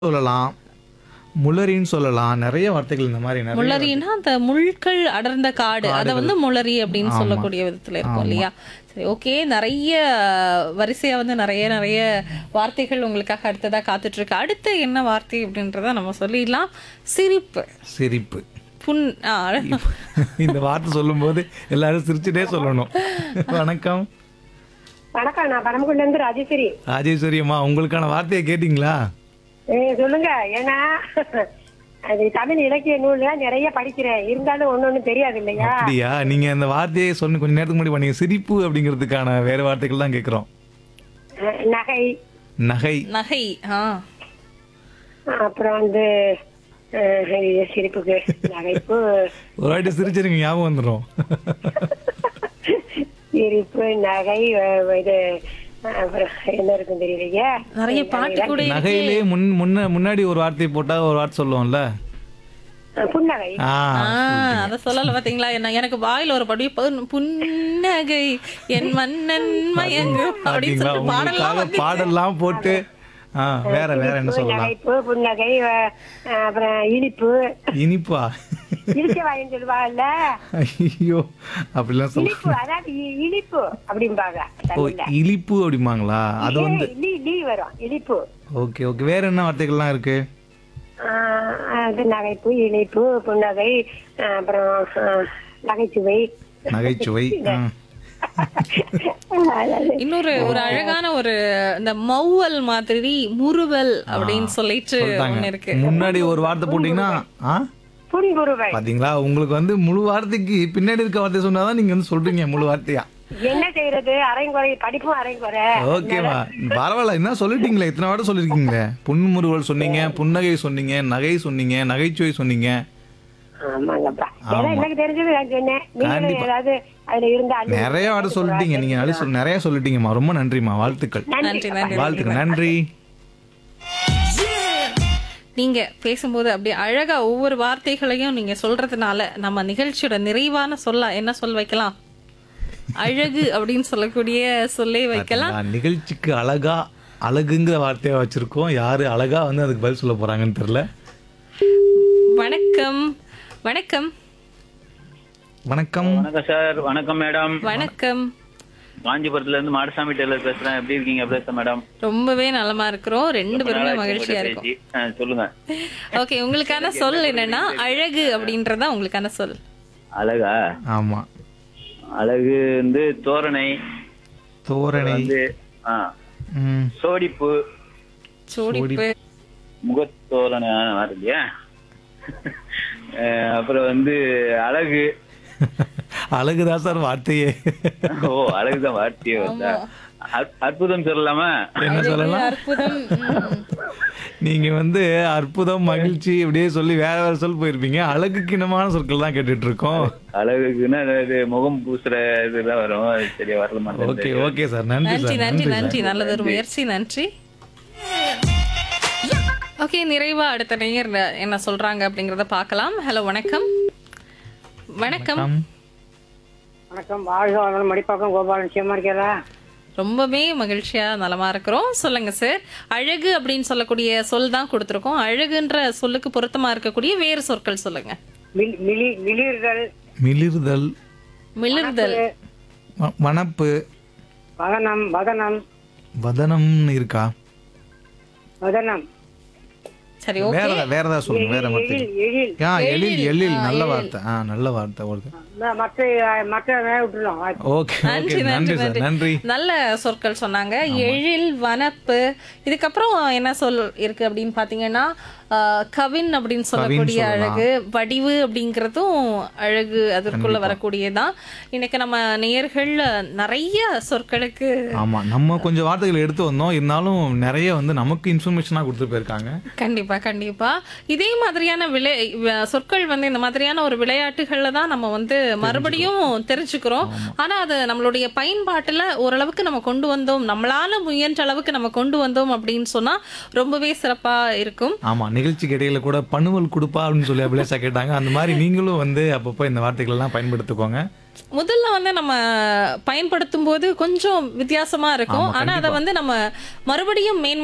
சொல்லலாம் முளரின்னு சொல்லலாம் நிறைய வார்த்தைகள் இந்த மாதிரி நிறைய முளரின்னா அந்த முள்கள் அடர்ந்த காடு அதை வந்து முளரி அப்படின்னு சொல்லக்கூடிய விதத்துல இருக்கும் இல்லையா சரி ஓகே நிறைய வரிசையா வந்து நிறைய நிறைய வார்த்தைகள் உங்களுக்காக அடுத்ததா காத்துட்டு இருக்கு அடுத்து என்ன வார்த்தை அப்படின்றத நம்ம சொல்லிடலாம் சிரிப்பு சிரிப்பு புண் ஆ, இந்த வார்த்தை சொல்லும்போது எல்லாரும் சிரிச்சுட்டே சொல்லணும் வணக்கம் வணக்கம் நான் பரமக்குடில இருந்து ராஜேஸ்வரி ராஜேஸ்வரி அம்மா உங்களுக்கான வார்த்தையை கேட்டிங்களா ஏ, சொல்லுங்க ஏன்னா அது தமிழ் இலக்கிய நூல்ல நிறைய படிக்கிறேன் இருந்தாலும் ஒண்ணு ஒண்ணு தெரியாது இல்லையா அப்படியா நீங்க அந்த வார்த்தையை சொன்ன கொஞ்ச நேரத்துக்கு முன்னாடி பண்ணீங்க சிரிப்பு அப்படிங்கிறதுக்கான வேற வார்த்தைகள் தான் கேட்குறோம் அஹ், நகை நகை நகை ஆ அப்புறம் வந்து அஹ், ஐயோ, சிரிப்புக்கு நகைப்பு ஒரு வாட்டி சிரிச்சிருங்க ஞாபகம் வந்துடும் சிரிப்பு நகை அஹ், இது அப்புறம் என்ன இருக்கும் தெரியலையே நிறைய பாட்டு கூட இருக்கு. நகையிலே முன் முன்ன முன்னாடி ஒரு வார்த்தை போட்டா ஒரு வார்த்தை சொல்லுவோம்ல அஹ், புன்னகை ஆ ஆ அத சொல்லல பாத்தீங்களா என்ன எனக்கு வாயில ஒரு படி பொன்- புன்னகை என் மன்னன் மயங்கும் அப்படின்னு பாத்தீங்களா சொல்லிட்டு பாடலாம் உங்களுக்காக பாடல்லாம் போட்டு ஆ வேற வேற என்ன சொல்லலாம் நகைப்பு புன்னகை அஹ், அப்புறம் இனிப்பு இனிப்பா இனிச்ச வாயின்னு சொல்லுவாங்கல்ல ஐயோ அப்படிலாம் சொல்ல இனிப்பு அதாவது இ- இனிப்பு அப்படிம்பாங்க ஓ தமிழ்ல இனிப்பு அப்படிம்பாங்களா அது வந்து ஏய், லீ லீ வரும் இனிப்பு ஓகே ஓகே வேற என்ன வார்த்தைகள்லாம் இருக்கு ஆஹ் அது நகைப்பு இனிப்பு புன்னகை ஆஹ் அப்புறம் ஆஹ் நகைச்சுவை நகைச்சுவை ஆ. அதாவது இன்னொரு ஒரு அழகான ஒரு இந்த மௌவல் மாதிரி முறுவல் அப்படின்னு சொல்லிட்டு ஒண்ணு இருக்கு முன்னாடி ஒரு வார்த்தை போட்டீங்கன்னா ஆ புன்குருவை பாத்தீங்களா உங்களுக்கு வந்து முழு வார்த்தைக்கு பின்னாடி இருக்க வார்த்தை சொன்னாதான் நீங்க வந்து சொல்றீங்க முழு வார்த்தையா என்ன செய்யறது அரைங்குறை படிப்பும் அரைங்குறை ஓகேவா பரவாயில்ல என்ன சொல்லிட்டீங்களே இத்தனை வார்த்தை சொல்லிருக்கீங்களே புன்முறுவல் சொன்னீங்க புன்னகை சொன்னீங்க நகை சொன்னீங்க நகைச்சுவை சொன்னீங்க ஆமாங்கப்பா ஏன்னா எனக்கு தெரிஞ்சது நான் சொன்னேன் நீங்களும் ஏதாவது அதுல இருந்தா அள்ளி நிறைய வார்த்தை சொல்லிட்டீங்க நீங்க நிறைய சொல்- நிறைய சொல்லிட்டீங்கம்மா ரொம்ப நன்றிம்மா வாழ்த்துக்கள் நன்றி நன்றி வாழ்த்துக்கள் நன்றி நீங்க பேசும்போது அப்படியே அழகா ஒவ்வொரு வார்த்தைகளையும் நீங்க சொல்றதுனால நம்ம நிகழ்ச்சியோட நிறைவான சொல்ல என்ன சொல் வைக்கலாம் அழகு அப்படின்னு சொல்லக்கூடிய சொல்லே வைக்கலாம் பாத்தீங்களா, நிகழ்ச்சிக்கு அழகா அழகுங்கிற வார்த்தையை வச்சிருக்கோம் யாரு அழகா வந்து அதுக்கு பதில் சொல்ல போறாங்கன்னு தெரியல வணக்கம் வணக்கம் வணக்கம் வணக்கம் சார் வணக்கம் மேடம் வணக்கம் காஞ்சிபுரத்துல இருந்து மாடசாமி டெய்லர் பேசுறேன் எப்படி இருக்கீங்க பேச மேடம் ரொம்பவே நலமா இருக்கிறோம் ரெண்டு பேருமே மகிழ்ச்சியா இருக்கும் பேசி. ஆ, சொல்லுங்க ஓகே உங்களுக்கான சொல் என்னன்னா அழகு அப்படின்றதா உங்களுக்கான சொல் அழகா ஆமா அழகு வந்து தோரணை தோரணை வந்து ஆ, ம், சோடிப்பு சோடிப்பு முகத்தோரணை வருது இல்லையா அஹ், அப்புறம் வந்து அழகு அழகுதான் சார் வார்த்தையே ஓ அழகுதான் வார்த்தையே வந்தா அற்- அற்புதம் சொல்லலாமா என்ன சொல்லலாம் அற்புதம் உம். நீங்க வந்து அற்புதம் மகிழ்ச்சி இப்படியே சொல்லி வேற வேற சொல் போயிருப்பீங்க அழகுக்கு இனமான சொற்கள் தான் கேட்டுட்டு இருக்கோம் அழகுக்குன்னா இது முகம் பூசுற இதுதான் வரும் அது சரியா வரல மாட்டேங்குது ஓகே ஓகே சார் நன்றி நன்றி சார் நன்றி நன்றி நன்றி நல்லது ஒரு முயற்சி நன்றி ஓகே நிறைவா அடுத்த நேயர் என்ன சொல்றாங்க அப்படிங்கறத பார்க்கலாம் ஹலோ வணக்கம் வணக்கம் சார் வணக்கம் வாழ்க வளம் மடிப்பாக்கம் கோபாலன் நிச்சயமா இருக்கீங்களா ரொம்பவே மகிழ்ச்சியா நலமா இருக்கிறோம் சொல்லுங்க சார் அழகு அப்படின்னு சொல்லக்கூடிய சொல் தான் கொடுத்துருக்கோம் அழகுன்ற சொல்லுக்கு பொருத்தமா இருக்கக்கூடிய வேறு சொற்கள் சொல்லுங்க மில்- மிளி மிளிர்கள் மிளிர்தல் மிளிர்தல் வ- வனப்பு வதனம் வதனம் வதனம்னு இருக்கா வதனம் சரி வேற ஓகே ஏதா- வேற ஏதாவது சொல்லுங்க வேற வார்த்தை எழில் எழில் ஆ எழில் எழில் நல்ல வார்த்தை ஆ நல்ல வார்த்தை வருது ம- மற்ற மற்ற விட்டுலாம் ஓகே நன்றி ஓகே நன்றி நன்றி சார் நன்றி நன்றி நல்ல சொற்கள் சொன்னாங்க எழில் வனப்பு இதுக்கப்புறம் என்ன சொல் இருக்கு அப்படின்னு பாத்தீங்கன்னா ஆஹ், கவின் அப்படின்னு சொல்லக்கூடிய சொல்லலாம். அழகு வடிவு அப்படிங்கறதும் அழகு அதற்குள்ள வரக்கூடியதான் இன்னைக்கு நம்ம நேயர்கள் நிறைய சொற்களுக்கு ஆமா நம்ம கொஞ்சம் வார்த்தைகள் எடுத்து வந்தோம் இருந்தாலும் நிறைய வந்து நமக்கு இன்ஃபர்மேஷனா கொடுத்து போயிருக்காங்க கண்டிப்பா கண்டிப்பா இதே மாதிரியான விளை வ- சொற்கள் வந்து இந்த மாதிரியான ஒரு விளையாட்டுகள்ல தான் நம்ம வந்து மறுபடியும் தெரிஞ்சுக்கிறோம் ஆனா அது நம்மளுடைய பயன்பாட்டுல ஓரளவுக்கு நம்ம கொண்டு வந்தோம் நம்மளால முயன்ற அளவுக்கு நம்ம கொண்டு வந்தோம் அப்படின்னு சொன்னா ரொம்பவே சிறப்பா இருக்கும் ஆமா நிகழ்ச்சிக்கு இடையில கூட பணுவல் கொடுப்பா அப்படின்னு சொல்லி அபிலேஷா கேட்டாங்க அந்த மாதிரி நீங்களும் வந்து அப்பப்போ இந்த வார்த்தைகள் எல்லாம் பயன்படுத்திக்கோங்க முதல்ல வந்து நம்ம பயன்படுத்தும் போது கொஞ்சம் வித்தியாசமா இருக்கும் ஆமா, ஆனா அதை வந்து நம்ம மறுபடியும் மேன்மை